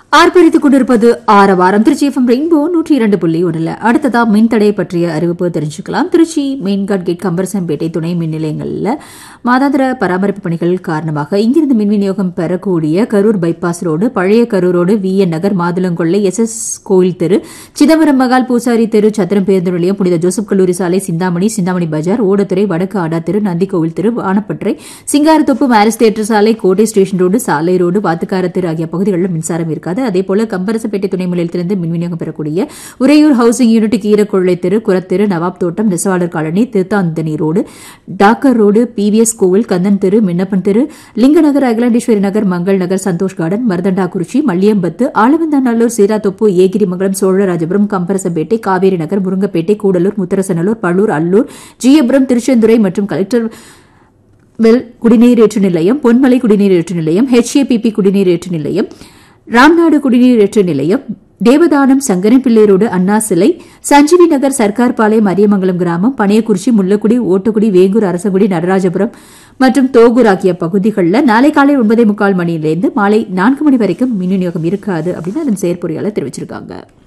ஆர்ப்பரித்துக் கொண்டிருப்பது ஆரவாரம் Trichy FM rainbow நூற்றி இரண்டு புள்ளி ஒன்றில் அடுத்ததா மின்தடை பற்றிய அறிவிப்பு தெரிஞ்சுக்கலாம் திருச்சி மெயின்காட் கேட் கம்பரசம்பேட்டை துணை மின் நிலையங்களில் மாதாந்திர பராமரிப்பு பணிகள் காரணமாக இங்கிருந்து மின் விநியோகம் பெறக்கூடிய கரூர் பைபாஸ் ரோடு பழைய Karur road V N Nagar Madhulankollai S S கோயில் தெரு சிதம்பரம் மகால் பூசாரி தெரு சத்திரம் பேருந்து நிலையம் புனித ஜோசப் கல்லூரி சாலை சிந்தாமணி சிந்தாமணி பஜார் ஓடத்துறை வடக்கு ஆடா தெரு நந்தி கோவில் தெரு வானப்பற்றை சிங்காரத்தோப்பு மேரிஸ் தியேட்டர் சாலை கோட்டை ஸ்டேஷன் ரோடு சாலை ரோடு வாத்துக்கார தெரு ஆகிய பகுதிகளில் மின்சாரம் இருக்காது அதே போல கம்பரசப்பேட்டை துணை நிலையத்திலிருந்து மின் விநியோகம் பெறக்கூடிய உறையூர் ஹவுசிங் யூனிட் கீரக்கொள்ளை தெரு குரத்தெரு நவாப் தோட்டம் நெசவாளர் காலனி திருத்தாந்தனி ரோடு டாக்கர் ரோடு பிவிஎஸ் கோவில் கந்தன் தெரு மின்னப்பன் தெரு லிங்கநகர் அகிலாண்டேஸ்வரி நகர் மங்கள் நகர் சந்தோஷ் கார்டன் மருதண்டாக்குறிச்சி மல்லியம்பத்து ஆலவந்தாநல்லூர் சீராத்தொப்பு ஏகிரிமங்கலம் சோழராஜபுரம் கம்பரசப்பேட்டை காவேரி நகர் முருங்கப்பேட்டை கூடலூர் முத்தரசநல்லூர் பள்ளூர் அல்லூர் ஜியபுரம் திருச்செந்துறை மற்றும் கலெக்டர் வெல் குடிநீர் ஏற்று நிலையம் பொன்மலை குடிநீர் ஏற்று நிலையம் ஹெச்ஏபிபி குடிநீர் ஏற்று நிலையம் ராம்நாடு குடிநீர் ஏற்று நிலையம் தேவதானம் சங்கரன்பிள்ளை ரோடு அண்ணா சிலை சஞ்சீவி நகர் சர்க்கார் பாளையம் அரியமங்கலம் கிராமம் பனையக்குறிச்சி முள்ளக்குடி ஓட்டக்குடி வேங்கூர் அரசகுடி நடராஜபுரம் மற்றும் தோகூர் ஆகிய பகுதிகளில் நாளை காலை ஒன்பதே முக்கால் மணியிலிருந்து மாலை நான்கு மணி வரைக்கும் மின் விநியோகம் இருக்காது அப்படின்னு அதன் செயற்பொறியாளர் தெரிவிச்சிருக்காங்க